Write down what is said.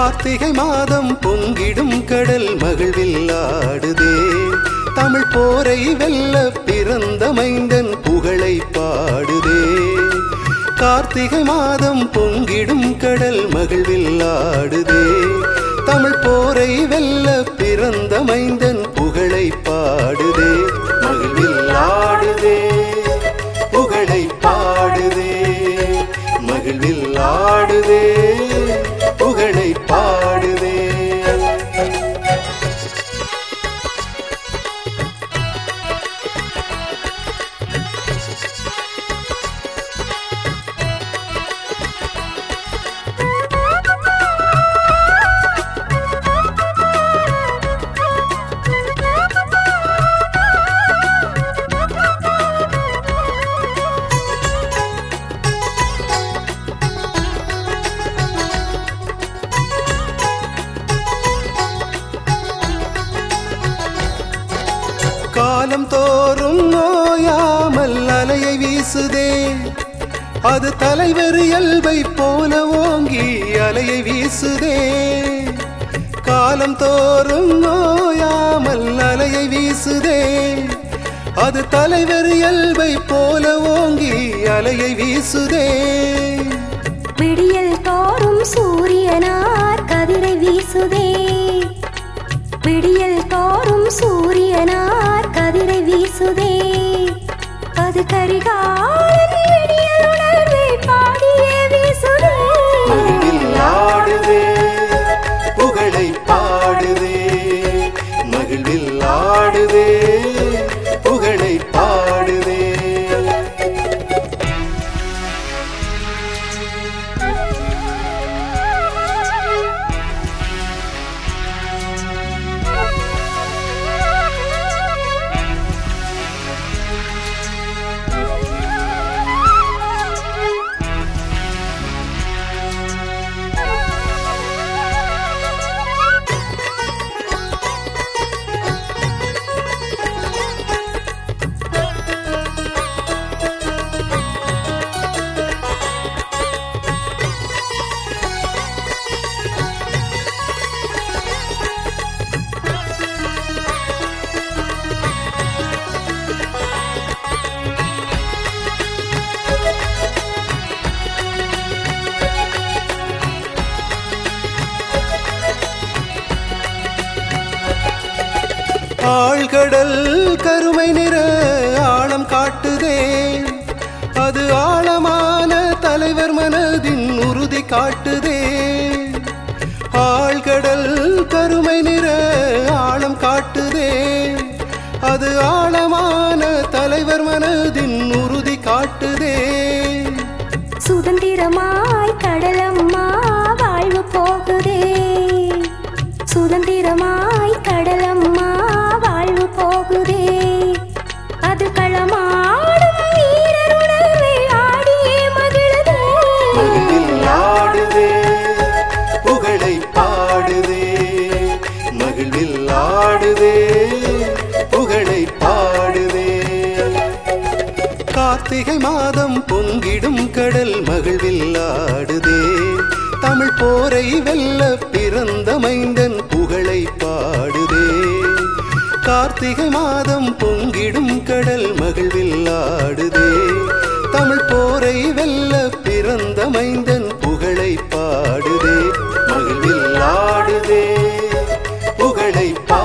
கார்த்திகை மாதம் பொங்கிடும் கடல் மகிழ்வில் ஆடுதே தமிழ் போரை வெல்ல பிறந்த மைந்தன் புகழை பாடுதே கார்த்திகை மாதம் பொங்கிடும் கடல் மகிழ்வில் ஆடுதே தமிழ் போரை வெல்ல பிறந்த மைந்தன் புகழை பாடுதே மகிழ்வில் ஆடுதே புகழை பாடுதே மகிழ்வில் ஆடுதே புகழை பாடுதே காலம் தோறும் நோயாமல் அலையை வீசுதே அது தலைவர் இயல்பை போல ஓங்கி அலையை வீசுதே காலம் தோறும் நோயாமல் அலையை வீசுதே அது தலைவர் இயல்பை போல ஓங்கி அலையை வீசுதே விடியல் தோறும் சூரியனார் கதிரை வீசுதே விடியல் தோறும் சூரியனார் கதிரை வீசுதே அது கரிகாலன் விடியல் உணர்வை பாடியே வீசுதே மகிழ்வில் ஆடுதே புகழை பாடுதே மகிழ்வில் ஆடுதே புகழை பாடுதே ஆழ்கடல் கருமை நிற ஆழம் காட்டுதே அது ஆழமான தலைவர் மனதின் உறுதி காட்டுதே ஆழ்கடல் கருமை நிற ஆழம் காட்டுதே அது ஆழமான தலைவர் மனதின் உறுதி காட்டுதே சுதந்திரமாய் கடலம்மா வாழ்வு போகுதே சுதந்திரமாய் கடலம்மா வாழ்வு போகுதே அது களமாடும் வீரர் உணர்வை ஆடியே மகிழுதே மகிழ்வில் ஆடுதே புகழை பாடுதே மகிழ்வில் ஆடுதே புகழை பாடுதே கார்த்திகை மாதம் பொங்கிடும் கடல் மகிழ்வில் ஆடுதே தமிழ் போரை வெல்ல பிறந்த மைந்தன் புகழை பாடுதே கார்த்திகை மாதம் பொங்கிடும் கடல் மகிழ்வில் ஆடுதே தமிழ் போரை வெல்ல பிறந்த மைந்தன் புகழை பாடுதே மகிழ்வில் ஆடுதே புகழை பாடுதே